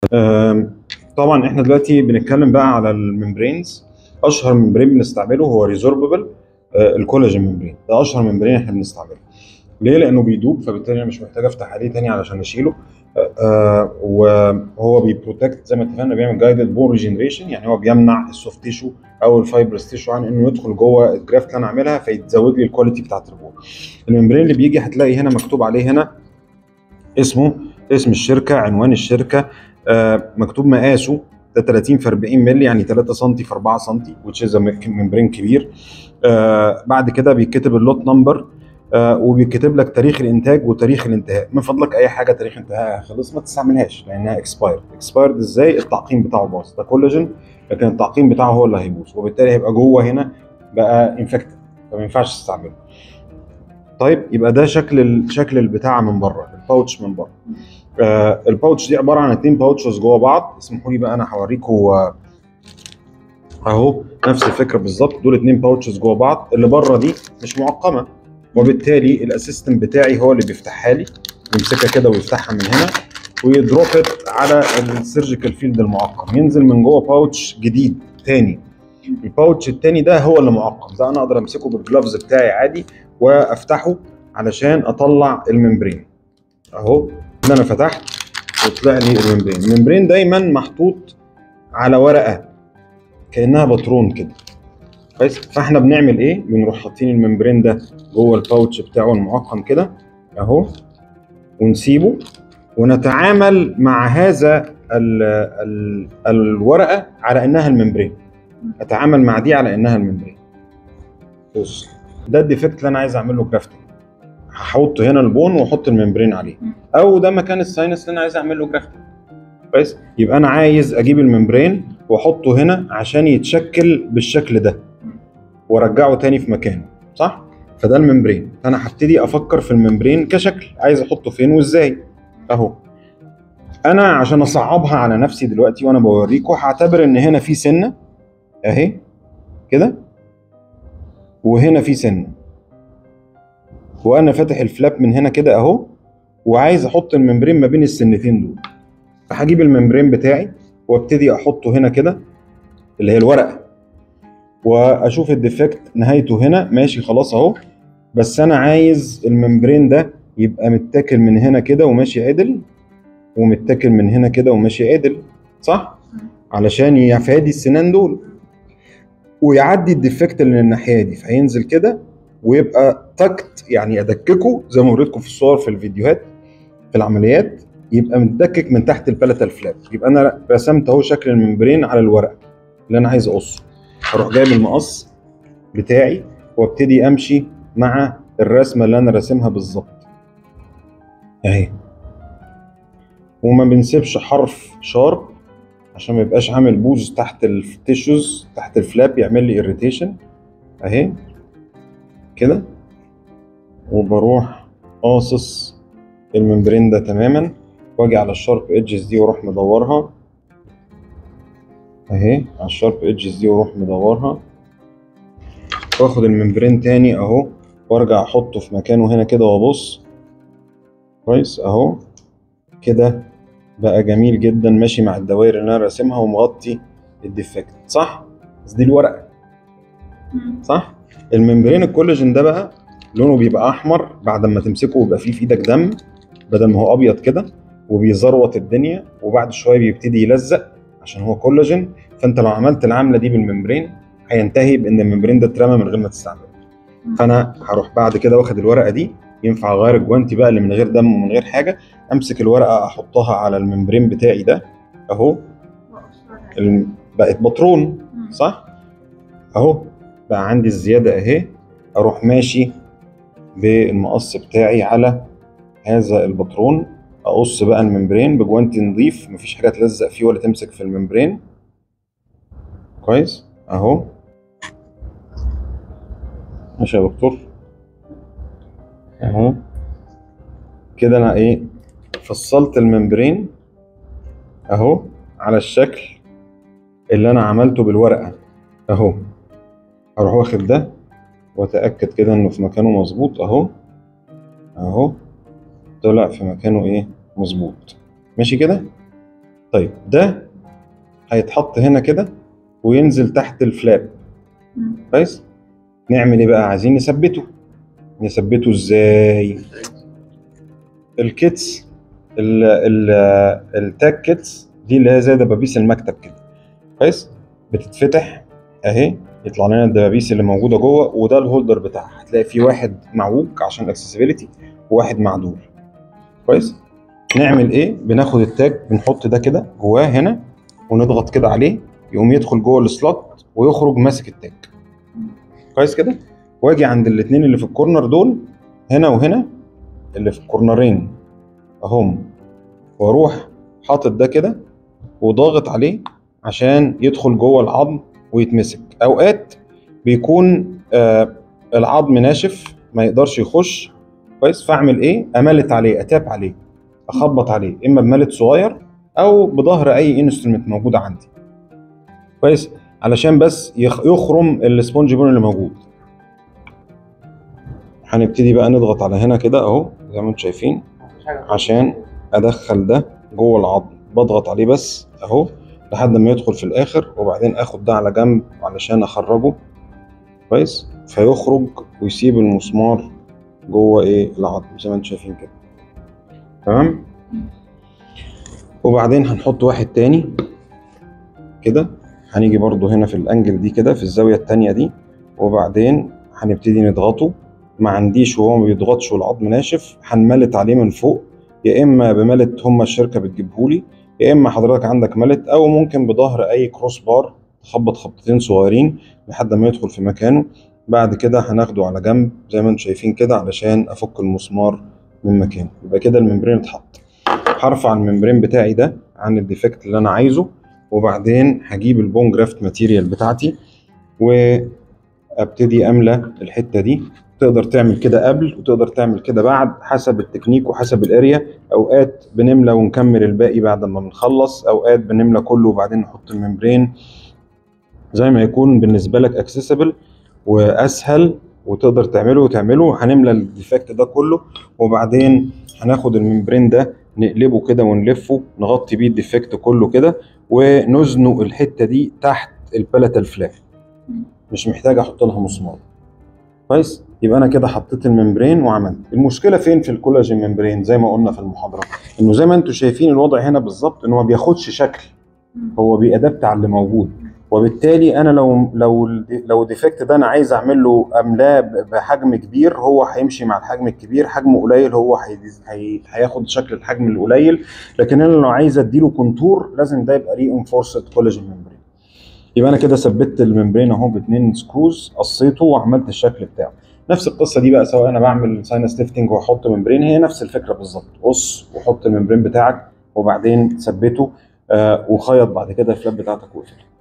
آم، طبعا احنا دلوقتي بنتكلم بقى على الممبرينز اشهر ممبرين بنستعمله هو ريزورببل الكولاجين ممبرين ده اشهر ممبرين احنا بنستعمله ليه لانه بيدوب فبالتالي انا مش محتاج افتح عليه تاني علشان اشيله آه، آه، وهو بيبروتكت زي ما اتفقنا بيعمل جايدد بون ريجنريشن يعني هو بيمنع السوفت تيشو او الفايبرس تيشو عن انه يدخل جوه الجرافت اللي انا عاملها فيتزود لي الكواليتي بتاعت البون الممبرين اللي بيجي هتلاقي هنا مكتوب عليه هنا اسمه اسم الشركه عنوان الشركه آه، مكتوب مقاسه ده 30 في 40 مللي يعني 3 سم في 4 سم which is a ممبرين كبير آه، بعد كده بيتكتب اللوت نمبر آه، وبيكتب لك تاريخ الانتاج وتاريخ الانتهاء من فضلك اي حاجه تاريخ انتهائها خلص ما تستعملهاش لانها اكسبايرد اكسبايرد ازاي التعقيم بتاعه باظ ده كولاجين لكن التعقيم بتاعه هو اللي هيبوظ وبالتالي هيبقى جوه هنا بقى انفكتد فما ينفعش تستعمله طيب يبقى ده شكل ال- شكل البتاع من بره الباوتش من بره آه الباوتش دي عباره عن اتنين باوتشز جوه بعض اسمحوا لي بقى انا هوريكم آه، اهو نفس الفكره بالظبط دول اتنين باوتشز جوه بعض اللي بره دي مش معقمه وبالتالي الاسيستنت بتاعي هو اللي بيفتحها لي يمسكها كده ويفتحها من هنا ويدروبت على السيرجيكال فيلد المعقم ينزل من جوه باوتش جديد تاني الباوتش التاني ده هو اللي معقم ده انا اقدر امسكه بالجلافز بتاعي عادي وافتحه علشان اطلع الممبرين اهو ان انا فتحت وطلع لي الممبرين الممبرين دايما محطوط على ورقه كانها باترون كده كويس فاحنا بنعمل ايه بنروح حاطين الممبرين ده جوه الباوتش بتاعه المعقم كده اهو ونسيبه ونتعامل مع هذا ال ال الورقه على انها الممبرين اتعامل مع دي على انها الممبرين بص ده الديفكت اللي انا عايز اعمل له جرافتنج هحط هنا البون واحط الممبرين عليه او ده مكان الساينس اللي انا عايز اعمل له جرافتنج كويس يبقى انا عايز اجيب الممبرين واحطه هنا عشان يتشكل بالشكل ده وارجعه تاني في مكانه صح فده الممبرين فانا هبتدي افكر في الممبرين كشكل عايز احطه فين وازاي اهو انا عشان اصعبها على نفسي دلوقتي وانا بوريكم هعتبر ان هنا في سنه اهي كده وهنا في سنه وانا فاتح الفلاب من هنا كده اهو وعايز احط الممبرين ما بين السنتين دول فهجيب الممبرين بتاعي وابتدي احطه هنا كده اللي هي الورقه واشوف الديفكت نهايته هنا ماشي خلاص اهو بس انا عايز الممبرين ده يبقى متاكل من هنا كده وماشي عدل ومتاكل من هنا كده وماشي عدل صح علشان يفادي السنان دول ويعدي الديفكت اللي الناحيه دي فهينزل كده ويبقى تكت يعني ادككه زي ما وريتكم في الصور في الفيديوهات في العمليات يبقى متدكك من تحت البلاتال فلاب يبقى انا رسمت اهو شكل الممبرين على الورقه اللي انا عايز اقصه اروح جايب المقص بتاعي وابتدي امشي مع الرسمه اللي انا راسمها بالظبط اهي وما بنسيبش حرف شارب عشان ما يبقاش عامل بوز تحت التيشوز تحت الفلاب يعمل لي اريتيشن اهي كده وبروح قاصص الممبرين ده تماما واجي على الشارب ايدجز دي واروح مدورها اهي على الشارب ايدجز دي واروح مدورها واخد الممبرين تاني اهو وارجع احطه في مكانه هنا كده وابص كويس اهو كده بقى جميل جدا ماشي مع الدوائر اللي انا راسمها ومغطي الديفكت صح بس دي الورقه صح الممبرين الكولاجين ده بقى لونه بيبقى احمر بعد ما تمسكه ويبقى فيه في ايدك دم بدل ما هو ابيض كده وبيزروط الدنيا وبعد شويه بيبتدي يلزق عشان هو كولاجين فانت لو عملت العمله دي بالممبرين هينتهي بان الممبرين ده اترمى من غير ما تستعمله فانا هروح بعد كده واخد الورقه دي ينفع اغير الجوانتي بقى اللي من غير دم ومن غير حاجه امسك الورقه احطها على الممبرين بتاعي ده اهو الم- بقت باترون صح اهو بقى عندي الزياده اهي اروح ماشي بالمقص بتاعي على هذا الباترون اقص بقى الممبرين بجوانتي نظيف مفيش حاجه تلزق فيه ولا تمسك في الممبرين كويس اهو ماشي يا دكتور اهو كده انا ايه فصلت الممبرين اهو على الشكل اللي انا عملته بالورقه اهو اروح واخد ده واتاكد كده انه في مكانه مظبوط اهو اهو طلع في مكانه ايه مظبوط ماشي كده طيب ده هيتحط هنا كده وينزل تحت الفلاب مم. كويس نعمل ايه بقى عايزين نثبته نثبته ازاي الكيتس ال ال التاج كيتس دي اللي هي زي دبابيس المكتب كده كويس بتتفتح اهي يطلع لنا الدبابيس اللي موجوده جوه وده الهولدر بتاعها هتلاقي في واحد معوج عشان الاكسسبيليتي وواحد معدول كويس نعمل ايه بناخد التاج بنحط ده كده جواه هنا ونضغط كده عليه يقوم يدخل جوه السلوت ويخرج ماسك التاج كويس كده واجي عند الاثنين اللي في الكورنر دول هنا وهنا اللي في الكورنرين اهم واروح حاطط ده كده وضاغط عليه عشان يدخل جوه العظم ويتمسك اوقات بيكون آه العظم ناشف ما يقدرش يخش كويس فاعمل ايه املت عليه اتاب عليه اخبط عليه اما بملت صغير او بظهر اي انسترومنت موجوده عندي كويس علشان بس يخ- يخرم السبونج بون اللي موجود هنبتدي بقى نضغط على هنا كده اهو زي ما انتم شايفين عشان ادخل ده جوه العظم بضغط عليه بس اهو لحد ما يدخل في الاخر وبعدين اخد ده على جنب علشان اخرجه كويس فيخرج ويسيب المسمار جوه ايه العظم زي ما انتم شايفين كده تمام وبعدين هنحط واحد تاني كده هنيجي برضو هنا في الانجل دي كده في الزاويه التانيه دي وبعدين هنبتدي نضغطه ما عنديش وهو ما بيضغطش والعظم ناشف هنملت عليه من فوق يا اما بملت هما الشركه بتجيبهولي يا اما حضرتك عندك ملت او ممكن بظهر اي كروس بار تخبط خبطتين صغيرين لحد ما يدخل في مكانه بعد كده هناخده على جنب زي ما انتم شايفين كده علشان افك المسمار من مكانه يبقى كده الممبرين اتحط هرفع الممبرين بتاعي ده عن الديفكت اللي انا عايزه وبعدين هجيب البون جرافت ماتيريال بتاعتي وابتدي املى الحته دي تقدر تعمل كده قبل وتقدر تعمل كده بعد حسب التكنيك وحسب الاريا اوقات بنملى ونكمل الباقي بعد ما بنخلص اوقات بنملى كله وبعدين نحط الممبرين زي ما يكون بالنسبه لك اكسسبل واسهل وتقدر تعمله وتعمله هنملى الديفكت ده كله وبعدين هناخد الممبرين ده نقلبه كده ونلفه نغطي بيه الديفكت كله كده ونزنق الحته دي تحت البلاتال فلاب مش محتاج احط لها مسمار كويس يبقى انا كده حطيت الممبرين وعملت المشكله فين في الكولاجين ممبرين زي ما قلنا في المحاضره انه زي ما انتم شايفين الوضع هنا بالظبط انه ما بياخدش شكل هو بيأدبت على اللي موجود وبالتالي انا لو لو لو الديفكت ده انا عايز اعمل له املاه ب- بحجم كبير هو هيمشي مع الحجم الكبير حجمه قليل هو هي- هي- هياخد شكل الحجم القليل لكن انا لو عايز اديله كونتور لازم ده يبقى ري انفورسد كولاجين ممبرين يبقى انا كده ثبت الممبرين اهو باتنين سكروز قصيته وعملت الشكل بتاعه نفس القصه دي بقى سواء انا بعمل ساينس ليفتنج واحط ممبرين هي نفس الفكره بالظبط قص وحط الممبرين بتاعك وبعدين ثبته آه وخيط بعد كده الفلاب بتاعتك وقفل